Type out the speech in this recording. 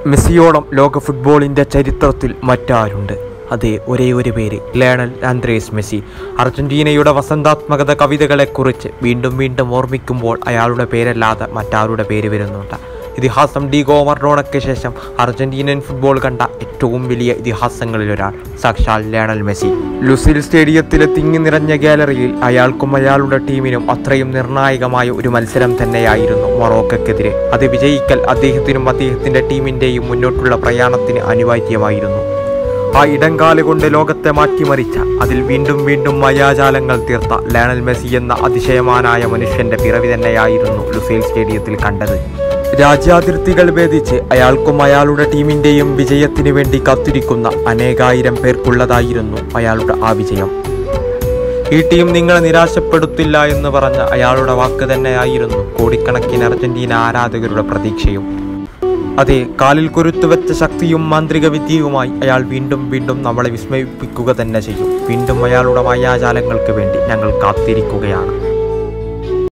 മെസ്സിയോളം ലോക ഫുട്ബോളിൻ്റെ ചരിത്രത്തിൽ മറ്റാരുണ്ട് അതെ ഒരേ ഒരു പേര് ലേണൽ ആന്ത്രേസ് മെസ്സി അർജന്റീനയുടെ വസന്താത്മകത കവിതകളെക്കുറിച്ച് വീണ്ടും വീണ്ടും ഓർമ്മിക്കുമ്പോൾ അയാളുടെ പേരല്ലാതെ മറ്റാരുടെ പേര് വരുന്നുണ്ട് ഇതിഹാസം ഡീഗോ മർഡോണയ്ക്ക് ശേഷം അർജന്റീനൻ ഫുട്ബോൾ കണ്ട ഏറ്റവും വലിയ ഇതിഹാസങ്ങളിലൊരാൾ സാക്ഷാൽ ലേണൽ മെസ്സി ലുസിൽ സ്റ്റേഡിയത്തിലെ തിങ്ങി നിറഞ്ഞ ഗാലറിയിൽ അയാൾക്കും അയാളുടെ ടീമിനും അത്രയും നിർണായകമായ ഒരു മത്സരം തന്നെയായിരുന്നു മൊറോക്കയ്ക്കെതിരെ അത് വിജയിക്കൽ അദ്ദേഹത്തിനും അദ്ദേഹത്തിൻ്റെ ടീമിൻ്റെയും മുന്നോട്ടുള്ള പ്രയാണത്തിന് അനിവാര്യമായിരുന്നു ആ ഇടങ്കാല് കൊണ്ട് ലോകത്തെ മാറ്റിമറിച്ച അതിൽ വീണ്ടും വീണ്ടും മായാജാലങ്ങൾ തീർത്ത ലയണൽ മെസ്സി എന്ന അതിശയമാനായ മനുഷ്യന്റെ പിറവി തന്നെയായിരുന്നു ലുസൈൽ സ്റ്റേഡിയത്തിൽ കണ്ടത് രാജ്യാതിർത്തികൾ ഭേദിച്ച് അയാൾക്കും അയാളുടെ ടീമിന്റെയും വിജയത്തിനു വേണ്ടി കാത്തിരിക്കുന്ന അനേകായിരം പേർക്കുള്ളതായിരുന്നു അയാളുടെ ആ വിജയം ഈ ടീം നിങ്ങളെ നിരാശപ്പെടുത്തില്ല എന്ന് പറഞ്ഞ അയാളുടെ വാക്ക് തന്നെയായിരുന്നു കോടിക്കണക്കിന് അർജന്റീന ആരാധകരുടെ പ്രതീക്ഷയും അതെ കാലിൽ കുരുത്തുവെച്ച ശക്തിയും മാന്ത്രിക വിദ്യയുമായി അയാൾ വീണ്ടും വീണ്ടും നമ്മളെ വിസ്മയിപ്പിക്കുക തന്നെ ചെയ്യും വീണ്ടും അയാളുടെ മായാജാലങ്ങൾക്ക് വേണ്ടി ഞങ്ങൾ കാത്തിരിക്കുകയാണ്